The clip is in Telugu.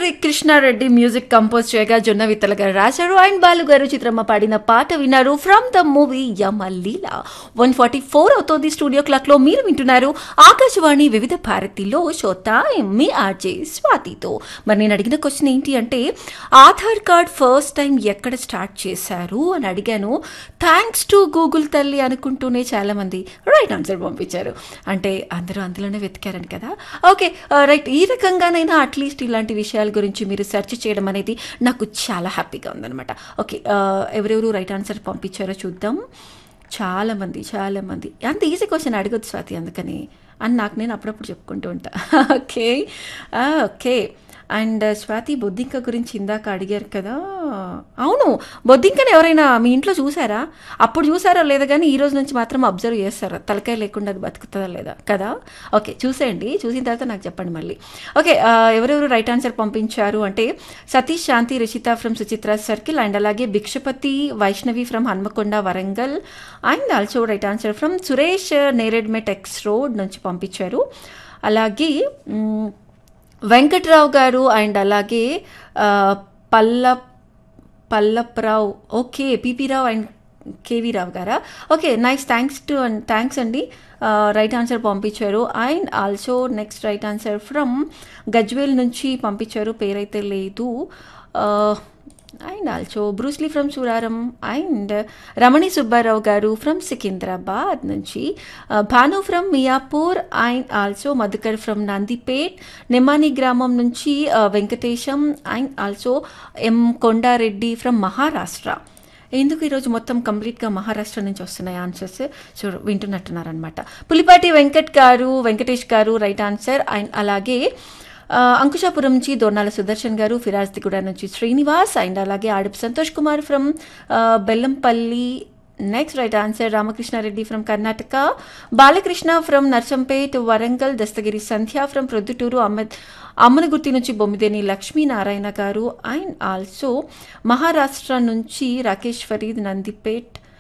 మురళీ కృష్ణారెడ్డి మ్యూజిక్ కంపోజ్ చేయగా జొన్న విత్తల గారు రాశారు అండ్ బాలు గారు చిత్రమ్మ పాడిన పాట విన్నారు from the movie Yamaleela one forty four అవుతోంది స్టూడియో క్లాక్ లో మీరు వింటున్నారు ఆకాశవాణి వివిధ భారతిలో షోతా మీ ఆర్జే స్వాతితో మరి నేను అడిగిన క్వశ్చన్ ఏంటి అంటే ఆధార్ కార్డ్ ఫస్ట్ టైం ఎక్కడ స్టార్ట్ చేశారు అని అడిగాను థ్యాంక్స్ టు గూగుల్ తల్లి అనుకుంటూనే చాలా మంది రైట్ ఆన్సర్ పంపించారు అంటే అందరూ అందులోనే వెతికారని కదా ఓకే రైట్ ఈ రకంగానైనా అట్లీస్ట్ ఇలాంటి విషయాల గురించి మీరు సెర్చ్ చేయడం అనేది నాకు చాలా హ్యాపీగా ఉందన్నమాట ఓకే ఎవరెవరు రైట్ ఆన్సర్ పంపించారో చూద్దాం చాలా మంది చాలా మంది అంత ఈజీ క్వశ్చన్ అడగొద్దు స్వాతి అందుకని అని నాకు నేను అప్పుడప్పుడు చెప్పుకుంటూ ఉంటా ఓకే ఓకే అండ్ స్వాతి బొద్దింక గురించి ఇందాక అడిగారు కదా అవును బొద్దింకని ఎవరైనా మీ ఇంట్లో చూసారా అప్పుడు చూసారా లేదా కానీ ఈ రోజు నుంచి మాత్రం అబ్జర్వ్ చేస్తారా తలకాయ లేకుండా అది బతుకుతుందా లేదా కదా ఓకే చూసేయండి చూసిన తర్వాత నాకు చెప్పండి మళ్ళీ ఓకే ఆ, ఎవరెవరు రైట్ ఆన్సర్ పంపించారు అంటే Satish Shanti Rishita from Suchitra circle and అలాగే Bhikshapathi Vaishnavi from Hanamkonda Warangal and also right answer from Suresh Neredmet X road నుంచి పంపించారు అలాగే మ్, వెంకట్రావు గారు అండ్ అలాగే ఆ, పల్ల పల్లప్రావు ఓకే పిపి రావు అండ్ కేవీ రావు గారా okay nice thanks to thanks అండి రైట్ ఆన్సర్ పంపించారు and also next right answer from Gajwel నుంచి పంపించారు పేరైతే లేదు and also Bruce Lee from Suraram and రమణి సుబ్బారావు గారు ఫ్రమ్ సికింద్రాబాద్ నుంచి uh, Bhanu from Miyapur and also Madhukar from Nandipet Nimmani గ్రామం నుంచి uh, Venkatesham and also M Konda Reddy from Maharashtra ఎందుకు ఈరోజు మొత్తం కంప్లీట్గా మహారాష్ట్ర నుంచి వస్తున్నాయి ఆన్సర్స్ చూ వింటున్నట్టున్నారనమాట పులిపాటి వెంకట్ గారు వెంకటేష్ గారు రైట్ ఆన్సర్ అండ్ అలాగే ఆ, అంకుశాపురం నుంచి దొర్నాల సుదర్శన్ గారు ఫిరాజ్దిగూడ నుంచి శ్రీనివాస్ అండ్ అలాగే Adapu Santosh Kumar from Bellampalli next right answer Ramakrishna Reddy from Karnataka Balakrishna from Narsampet Warangal Dastagiri Sandhya from Proddatur Ahmed Ammanagurthi నుంచి బొమ్మిదేని లక్ష్మీనారాయణ గారు అండ్ ఆల్సో మహారాష్ట్ర నుంచి రాకేష్ ఫరీద్ నందిపేట్